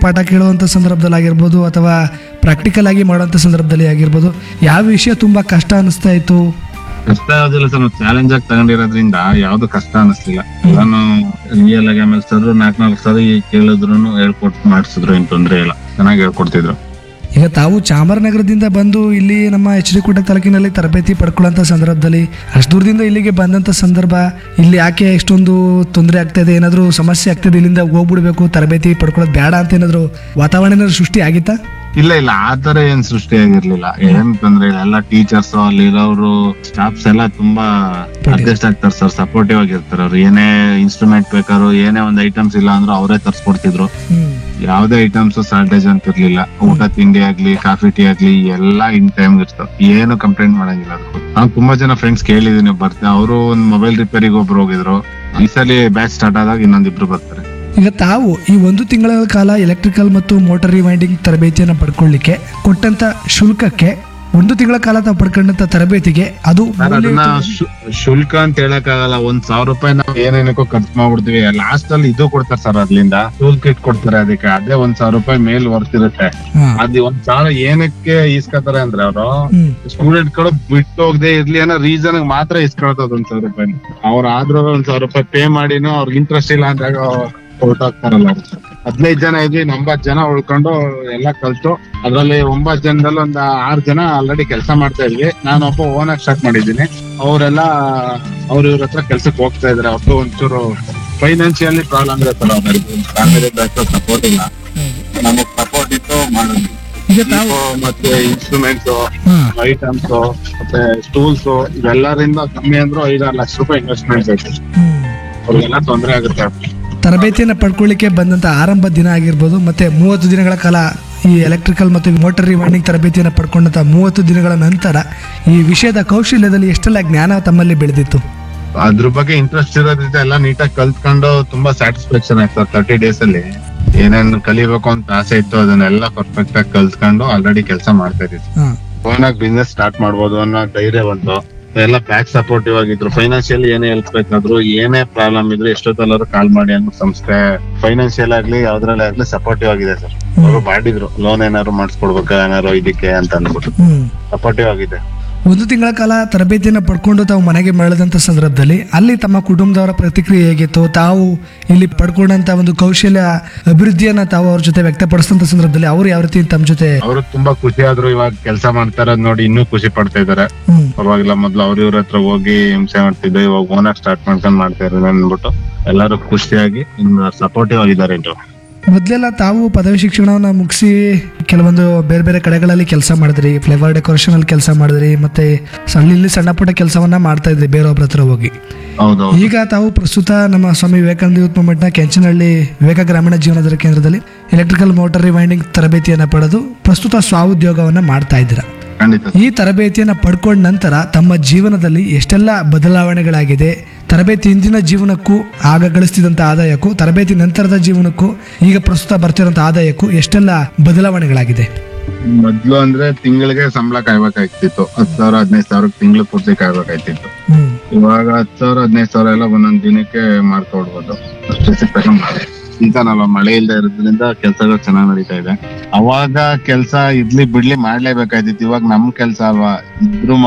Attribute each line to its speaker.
Speaker 1: ಪಾಠ ಕೇಳುವಂಥ ಸಂದರ್ಭದಲ್ಲಿ ಆಗಿರ್ಬೋದು ಅಥವಾ ಪ್ರಾಕ್ಟಿಕಲ್ ಆಗಿ ಮಾಡುವಂಥ ಸಂದರ್ಭದಲ್ಲಿ ಆಗಿರ್ಬೋದು ಯಾವ ವಿಷಯ ತುಂಬ ಕಷ್ಟ ಅನಿಸ್ತಾ ಇತ್ತು
Speaker 2: ಕಷ್ಟ ಯಾವ್ದಿಲ್ಲ ಸರ್ ನಾವು ಚಾಲೆಂಜ್ ಆಗಿ ತಗೊಂಡಿರೋದ್ರಿಂದ ಯಾವ್ದು ಕಷ್ಟ ಅನಿಸ್ಲಿಲ್ಲ ನಾನು ರಿಯಲ್ ಆಗಿ ಆಮೇಲೆ ಸರ್ ನಾಲ್ಕ್ ನಾಲ್ಕು ಸರಿ ಕೇಳಿದ್ರು ಹೇಳ್ಕೊಟ್ಟು ಮಾಡಿಸಿದ್ರು ಏನ್ ತೊಂದ್ರೆ ಇಲ್ಲ ಚೆನ್ನಾಗಿ ಹೇಳ್ಕೊಡ್ತಿದ್ರು
Speaker 1: ಈಗ ತಾವು ಚಾಮರಾಜನಗರದಿಂದ ಬಂದು ಇಲ್ಲಿ ನಮ್ಮ ಎಚ್ ಡಿ ಕೋಟೆ ತಾಲೂಕಿನಲ್ಲಿ ತರಬೇತಿ ಪಡ್ಕೊಳ್ಳೋಂಥ ಸಂದರ್ಭದಲ್ಲಿ ಅಷ್ಟು ದೂರದಿಂದ ಇಲ್ಲಿಗೆ ಬಂದಂಥ ಸಂದರ್ಭ ಇಲ್ಲಿ ಯಾಕೆ ಇಷ್ಟೊಂದು ತೊಂದರೆ ಆಗ್ತಾ ಇದೆ ಏನಾದರೂ ಸಮಸ್ಯೆ ಆಗ್ತಿದೆ ಇಲ್ಲಿಂದ ಹೋಗ್ಬಿಡ್ಬೇಕು ತರಬೇತಿ ಪಡ್ಕೊಳ್ಳೋದು ಬೇಡ ಅಂತ ಏನಾದರೂ ವಾತಾವರಣ ಏನಾದ್ರು ಸೃಷ್ಟಿ ಆಗಿತ್ತಾ
Speaker 2: ಇಲ್ಲ ಇಲ್ಲ ಆ ತರ ಏನ್ ಸೃಷ್ಟಿ ಆಗಿರ್ಲಿಲ್ಲ ಏನ್ ತೊಂದ್ರೆ ಇಲ್ಲ ಎಲ್ಲ ಟೀಚರ್ಸ್ ಅಲ್ಲಿ ಇರೋರು ಸ್ಟಾಫ್ಸ್ ಎಲ್ಲ ತುಂಬಾ ಅಡ್ಜಸ್ಟ್ ಆಗ್ತಾರೆ ಸರ್ ಸಪೋರ್ಟಿವ್ ಆಗಿರ್ತಾರೆ ಅವ್ರು ಏನೇ ಇನ್ಸ್ಟ್ರೂಮೆಂಟ್ ಬೇಕಾದ್ರು ಏನೇ ಒಂದ್ ಐಟಮ್ಸ್ ಇಲ್ಲ ಅಂದ್ರೂ ಅವರೇ ತರ್ಸ್ಕೊಡ್ತಿದ್ರು ಯಾವ್ದೇ ಐಟಮ್ಸ್ ಶಾರ್ಟೇಜ್ ಅಂತ ಇರ್ಲಿಲ್ಲ ಊಟ ತಿಂಡಿ ಆಗ್ಲಿ ಕಾಫಿ ಟೀ ಆಗ್ಲಿ ಎಲ್ಲ ಇನ್ ಟೈಮ್ ಇರ್ತಾವ ಏನು ಕಂಪ್ಲೇಂಟ್ ಮಾಡಂಗಿಲ್ಲ ಅದಕ್ಕೂ ನಾನ್ ತುಂಬಾ ಜನ ಫ್ರೆಂಡ್ಸ್ ಕೇಳಿದೀನಿ ಬರ್ತಾರೆ ಅವರು ಒಂದ್ ಮೊಬೈಲ್ ರಿಪೇರಿಗೆ ಒಬ್ರು ಹೋಗಿದ್ರು ಈ ಸಲ ಬ್ಯಾಚ್ ಸ್ಟಾರ್ಟ್ ಆದಾಗ ಇನ್ನೊಂದಿಬ್ರು ಬರ್ತಾರೆ
Speaker 1: ಈಗ ತಾವು ಈ ಒಂದು ತಿಂಗಳ ಕಾಲ ಎಲೆಕ್ಟ್ರಿಕಲ್ ಮತ್ತು ಮೋಟರ್ ರಿವೈಂಡಿಂಗ್ ತರಬೇತಿಯನ್ನು ಪಡ್ಕೊಳ್ಳಿಕ್ಕೆ ಕೊಟ್ಟಂತ ಶುಲ್ಕಕ್ಕೆ ಒಂದು ತಿಂಗಳ ಕಾಲ ತಾವು ಪಡ್ಕೊಂಡಂತ ತರಬೇತಿಗೆ ಅದು
Speaker 2: ಸರ್ ಅದನ್ನ
Speaker 1: ಮೌಲ್ಯಯುತ-
Speaker 2: ಶು- ಶುಲ್ಕ ಅಂತ ಹೇಳಕ್ ಆಗಲ್ಲ ಒಂದ್ ಸಾವಿರ ರೂಪಾಯಿ ನಾವು ಏನೇನಕ್ಕೋ ಖರ್ಚು ಮಾಡ್ಬಿಡ್ತೀವಿ ಲಾಸ್ಟ್ ಅಲ್ಲಿ ಇದು ಕೊಡ್ತಾರೆ ಸರ್ ಅದ್ರಿಂದ ಟೂಲ್ ಕಿಟ್ ಕೊಡ್ತಾರೆ ಅದಕ್ಕೆ ಅದೇ ಒಂದ್ ಸಾವಿರ ರೂಪಾಯಿ ಮೇಲ್ ವರ್ತಿರುತ್ತೆ
Speaker 1: ಹಾ.
Speaker 2: ಅದ್ ಒಂದ್ ಸಾವಿರ ಏನಕ್ಕೆ ಇಸ್ಕೊತಾರೆ ಅಂದ್ರೆ ಅವರು
Speaker 1: ಹ್ಮ್.
Speaker 2: ಸ್ಟೂಡೆಂಟ್ ಗಳು ಬಿಟ್ಟು ಹೋಗದೆ ಇರ್ಲಿ ಅನ್ನೋ ರೀಸನ್ ಮಾತ್ರ ಇಸ್ಕೊಳ್ತದ ಒಂದ್ ಸಾವಿರ ರೂಪಾಯಿ ಅವ್ರ ಆದ್ರೂ ಒಂದ್ ಸಾವಿರ ರೂಪಾಯಿ ಪೇ ಮಾಡಿನೂ ಅವ್ರಿಗೆ ಇಂಟ್ರೆಸ್ಟ್ ಇಲ್ಲ ಅಂದಾಗ ಹೊರಟಾಗ್ತಾರಲ್ಲ ಅವ್ರು ಹದಿನೈದು ಜನ ಇದ್ವಿ ಒಂಬತ್ ಜನ ಉಳ್ಕೊಂಡು ಎಲ್ಲ ಕಲ್ತು ಅದ್ರಲ್ಲಿ ಒಂಬತ್ ಜನದಲ್ಲಿ ಒಂದ್ ಆರ್ ಜನ ಆಲ್ರೆಡಿ ಕೆಲಸ ಮಾಡ್ತಾ ಇದ್ವಿ ನಾನು ಒಬ್ಬ ಓನ್ ಆಗಿ ಸ್ಟಾರ್ಟ್ ಮಾಡಿದ್ದೀನಿ ಅವರೆಲ್ಲ ಅವ್ರ ಇವ್ರ ಹತ್ರ ಕೆಲ್ಸಕ್ಕೆ ಹೋಗ್ತಾ ಇದಾರೆ ಅವ್ರದ್ದು ಒಂಚೂರು ಫೈನಾನ್ಷಿಯಲಿ ಪ್ರಾಬ್ಲಮ್ ಇರುತ್ತಲ್ಲ ಅವ್ರಿಗೆ ಫ್ಯಾಮಿಲಿ ಬ್ಯಾಕ್ ಸಪೋರ್ಟ್ ಇಲ್ಲ ನಮಗ್ ಸಪೋರ್ಟ್ ಇತ್ತು ಮಾಡಿದ್ವಿ
Speaker 1: ಈಗ ತಾವು
Speaker 2: ಮತ್ತೆ ಇನ್ಸ್ಟ್ರೂಮೆಂಟ್ಸ್
Speaker 1: ಹಾ.
Speaker 2: ಐಟಮ್ಸ್ ಮತ್ತೆ ಟೂಲ್ಸ್ ಇವೆಲ್ಲರಿಂದ ಕಮ್ಮಿ ಅಂದ್ರೂ ಐದಾರು ಲಕ್ಷ ರೂಪಾಯಿ ಇನ್ವೆಸ್ಟ್ಮೆಂಟ್ ಬೇಕು
Speaker 1: ಹ್ಮ್.
Speaker 2: ಅವ್ರಿಗೆಲ್ಲ ತೊಂದರೆ ಆಗುತ್ತೆ
Speaker 1: ತರಬೇತಿಯನ್ನು ಪಡ್ಕೊಳ್ಳಿಕ್ಕೆ ಬಂದಂತ ಆರಂಭ ದಿನ ಆಗಿರ್ಬೋದು ಮತ್ತೆ ಮೂವತ್ತು ದಿನಗಳ ಕಾಲ ಈ ಎಲೆಕ್ಟ್ರಿಕಲ್ ಮತ್ತು ಮೋಟರ್ ರಿವೈಂಡಿಂಗ್ ತರಬೇತಿಯನ್ನು ಪಡ್ಕೊಂಡಂತ ಮೂವತ್ತು ದಿನಗಳ ನಂತರ ಈ ವಿಷಯದ ಕೌಶಲ್ಯದಲ್ಲಿ ಎಷ್ಟೆಲ್ಲ ಜ್ಞಾನ ತಮ್ಮಲ್ಲಿ ಬೆಳೆದಿತ್ತು
Speaker 2: ಅದ್ರ ಬಗ್ಗೆ ಇಂಟ್ರೆಸ್ಟ್ ಇರೋದ್ರಿಂದ ಎಲ್ಲ ನೀಟಾಗಿ ಕಲ್ತ್ಕೊಂಡು ತುಂಬಾ ಸ್ಯಾಟಿಸ್ಫ್ಯಾಕ್ಷನ್ ಆಯ್ತು ತರ್ಟಿ ಡೇಸ್ ಅಲ್ಲಿ ಏನೇನ್ ಕಲಿಬೇಕು ಅಂತ ಆಸೆ ಇತ್ತು ಅದನ್ನೆಲ್ಲ ಪರ್ಫೆಕ್ಟ್ ಆಗಿ ಕಲ್ತ್ಕೊಂಡು ಆಲ್ರೆಡಿ ಕೆಲಸ ಮಾಡ್ತಾ ಇದೀವಿ
Speaker 1: ಹಾ.
Speaker 2: ಓನ್ ಆಗಿ ಬಿಸ್ನೆಸ್ ಸ್ಟಾರ್ಟ್ ಮಾಡ್ಬೋದು ಅನ್ನೋ ಧೈರ್ಯ ಬಂತು ಎಲ್ಲ ಬ್ಯಾಕ್ ಸಪೋರ್ಟಿವ್ ಆಗಿದ್ರು ಫೈನಾನ್ಷಿಯಲ್ ಏನೇ ಹೆಲ್ಪ್ ಬೇಕಾದ್ರು ಏನೇ ಪ್ರಾಬ್ಲಮ್ ಇದ್ರು ಎಷ್ಟೊತ್ತಲ್ಲಾದ್ರು ಕಾಲ್ ಮಾಡಿ ಅನ್ನೋ ಸಂಸ್ಥೆ ಫೈನಾನ್ಷಿಯಲ್ ಆಗ್ಲಿ ಯಾವ್ದ್ರಲ್ಲಿ ಆಗ್ಲಿ ಸಪೋರ್ಟಿವ್ ಆಗಿದೆ ಸರ್ ಅವರು ಮಾಡಿದ್ರು ಲೋನ್ ಏನಾದ್ರು ಮಾಡಿಸ್ಕೊಡ್ಬೇಕಾ ಏನಾರು ಇದಕ್ಕೆ ಅಂತ ಅಂದ್ಬಿಟ್ಟು
Speaker 1: ಹ್ಮ್.
Speaker 2: ಸಪೋರ್ಟಿವ್ ಆಗಿದೆ
Speaker 1: ಒಂದು ತಿಂಗಳ ಕಾಲ ತರಬೇತಿಯನ್ನು ಪಡ್ಕೊಂಡು ತಾವು ಮನೆಗೆ ಮರಳಿದಂಥ ಸಂದರ್ಭದಲ್ಲಿ ಅಲ್ಲಿ ತಮ್ಮ ಕುಟುಂಬದವರ ಪ್ರತಿಕ್ರಿಯೆ ಹೇಗಿತ್ತು ತಾವು ಇಲ್ಲಿ ಪಡ್ಕೊಂಡಂತ ಒಂದು ಕೌಶಲ್ಯ ಅಭಿವೃದ್ಧಿಯನ್ನ ತಾವು ಅವ್ರ ಜೊತೆ ವ್ಯಕ್ತಪಡಿಸಿದಂಥ ಸಂದರ್ಭದಲ್ಲಿ ಅವ್ರು ಯಾವ ರೀತಿ ತಮ್ಮ ಜೊತೆ
Speaker 2: ಅವರು ತುಂಬಾ ಖುಷಿ ಆದ್ರು ಇವಾಗ ಕೆಲಸ ಮಾಡ್ತಾರ ನೋಡಿ ಇನ್ನೂ ಖುಷಿ ಪಡ್ತಾ ಇದಾರೆ
Speaker 1: ಹ್ಮ್.
Speaker 2: ಪರವಾಗಿಲ್ಲ ಮೊದ್ಲು ಅವ್ರ ಇವ್ರ ಹತ್ರ ಹೋಗಿ ಹಿಂಸೆ ಮಾಡ್ತಿದ್ದೆ ಇವಾಗ ಓನಾಗಿ ಸ್ಟಾರ್ಟ್ ಮಾಡ್ಕೊಂಡ್ ಮಾಡ್ತಾ ಇರೋದು ಅಂದ್ಬಿಟ್ಟು ಎಲ್ಲರೂ ಖುಷಿಯಾಗಿ ಇನ್ನು ಸಪೋರ್ಟಿವ್ ಆಗಿದ್ದಾರೆ ಇನ್ನು
Speaker 1: ಮೊದಲೆಲ್ಲ ತಾವು ಪದವಿ ಶಿಕ್ಷಣವನ್ನು ಮುಗಿಸಿ ಕೆಲವೊಂದು ಬೇರೆ ಬೇರೆ ಕಡೆಗಳಲ್ಲಿ ಕೆಲಸ ಮಾಡಿದ್ರಿ ಫ್ಲೇವರ್ ಡೆಕೋರೇಷನ್ ಅಲ್ಲಿ ಕೆಲಸ ಮಾಡಿದ್ರಿ ಮತ್ತೆ ಸಣ್ಣ ಇಲ್ಲಿ ಸಣ್ಣ ಪುಟ್ಟ ಕೆಲಸವನ್ನ ಮಾಡ್ತಾ ಇದ್ರಿ ಬೇರೊಬ್ಬರ ಹತ್ರ ಹೋಗಿ
Speaker 2: ಹೌದೌದು
Speaker 1: ಈಗ ತಾವು ಪ್ರಸ್ತುತ ನಮ್ಮ ಸ್ವಾಮಿ ವಿವೇಕಾನಂದ ಯೂತ್ ಮೂವ್ಮೆಂಟ್ನ ಕೆಂಚನಹಳ್ಳಿ ವಿವೇಕ ಗ್ರಾಮೀಣ ಜೀವನೋದ್ಧಾರ ಕೇಂದ್ರದಲ್ಲಿ ಎಲೆಕ್ಟ್ರಿಕಲ್ ಮೋಟರ್ ರಿವೈಂಡಿಂಗ್ ತರಬೇತಿಯನ್ನು ಪಡೆದು ಪ್ರಸ್ತುತ ಸ್ವಾಉದ್ಯೋಗವನ್ನು ಮಾಡ್ತಾ ಇದ್ದೀರಾ
Speaker 2: ಖಂಡಿತ
Speaker 1: ಈ ತರಬೇತಿಯನ್ನು ಪಡ್ಕೊಂಡ ನಂತರ ತಮ್ಮ ಜೀವನದಲ್ಲಿ ಎಷ್ಟೆಲ್ಲ ಬದಲಾವಣೆಗಳಾಗಿದೆ ತರಬೇತಿ ಹಿಂದಿನ ಜೀವನಕ್ಕೂ ಆಗ ಗಳಿಸ್ತಿದ್ದಂಥ ಆದಾಯಕ್ಕೂ ತರಬೇತಿ ನಂತರದ ಜೀವನಕ್ಕೂ ಈಗ ಪ್ರಸ್ತುತ ಬರ್ತಿರೋಂಥ ಆದಾಯಕ್ಕೂ ಎಷ್ಟೆಲ್ಲ ಬದಲಾವಣೆಗಳಾಗಿದೆ
Speaker 2: ಮೊದ್ಲು ಅಂದ್ರೆ ತಿಂಗಳಿಗೆ ಸಂಬಳ ಕಾಯ್ಬೇಕಾಯ್ತಿತ್ತು ಹತ್ ಸಾವಿರ ಹದಿನೈದು ಸಾವಿರ ತಿಂಗಳು ಪೂರ್ತಿ ಕಾಯ್ಬೇಕಾಯ್ತಿತ್ತು
Speaker 1: ಹ್ಮ್
Speaker 2: ಇವಾಗ ಹತ್ ಸಾವಿರ ಹದಿನೈದು ಸಾವಿರ ಎಲ್ಲ ಒಂದೊಂದ್ ದಿನಕ್ಕೆ ಮಾಡ್ಕೊಡ್ಬೋದು ಅಷ್ಟೇ ಸಿಕ್ಕಾಗ ಸೀಸನ್ ಅಲ್ವಾ ಮಳೆ ಇಲ್ಲದೆ ಇರೋದ್ರಿಂದ ಕೆಲ್ಸಗಳು ಚೆನ್ನಾಗ್ ನಡೀತಾ ಇದೆ ಅವಾಗ ಕೆಲ್ಸ ಇಡ್ಲಿ ಬಿಡ್ಲಿ ಮಾಡ್ಲೇಬೇಕಾಯ್ತಿತ್ತು ಇವಾಗ ನಮ್ ಕೆಲ್ಸ ಅಲ್ವಾ ಇದ್ರು